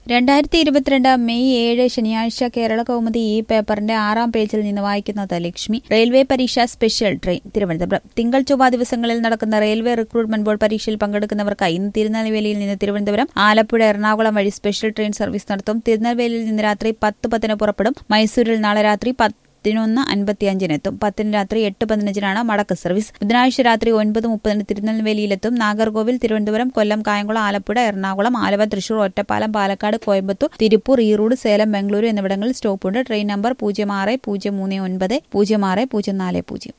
രണ്ടായിരത്തി ഇരുപത്തിരണ്ട് മെയ് ഏഴ് ശനിയാഴ്ച കേരള കൗമുദി ഈ പേപ്പറിന്റെ ആറാം പേജിൽ നിന്ന് വായിക്കുന്നത് ലക്ഷ്മി റെയിൽവേ പരീക്ഷ സ്പെഷ്യൽ ട്രെയിൻ തിരുവനന്തപുരം തിങ്കൾ ചൊവ്വ ദിവസങ്ങളിൽ നടക്കുന്ന റെയിൽവേ റിക്രൂട്ട്മെന്റ് ബോർഡ് പരീക്ഷയിൽ പങ്കെടുക്കുന്നവർക്കായി ഇന്ന് തിരുനെൽവേലിയിൽ നിന്ന് തിരുവനന്തപുരം ആലപ്പുഴ എറണാകുളം വഴി സ്പെഷ്യൽ ട്രെയിൻ സർവീസ് നടത്തും തിരുനെൽവേലിയിൽ നിന്ന് രാത്രി പത്ത് പത്തിന് പുറപ്പെടും മൈസൂരിൽ നാളെ രാത്രി പത്ത് പതിനൊന്ന് അൻപത്തിയഞ്ചിനെത്തും പത്തിന് രാത്രി എട്ട് പതിനഞ്ചിനാണ് മടക്ക സർവീസ് ബുധനാഴ്ച രാത്രി ഒൻപത് മുപ്പതിന് തിരുനെൽവേലിയിലെത്തും നാഗർകോവിൽ തിരുവനന്തപുരം കൊല്ലം കായംകുളം ആലപ്പുഴ എറണാകുളം ആലവ തൃശൂർ ഒറ്റപ്പാലം പാലക്കാട് കോയമ്പത്തൂർ തിരുപ്പൂർ ഈറോഡ് സേലം ബംഗളൂരു എന്നിവിടങ്ങളിൽ സ്റ്റോപ്പുണ്ട് ട്രെയിൻ നമ്പർ പൂജ്യം ആറ് പൂജ്യം മൂന്ന് ഒൻപത് പൂജ്യം ആറ് പൂജ്യം നാല് പൂജ്യം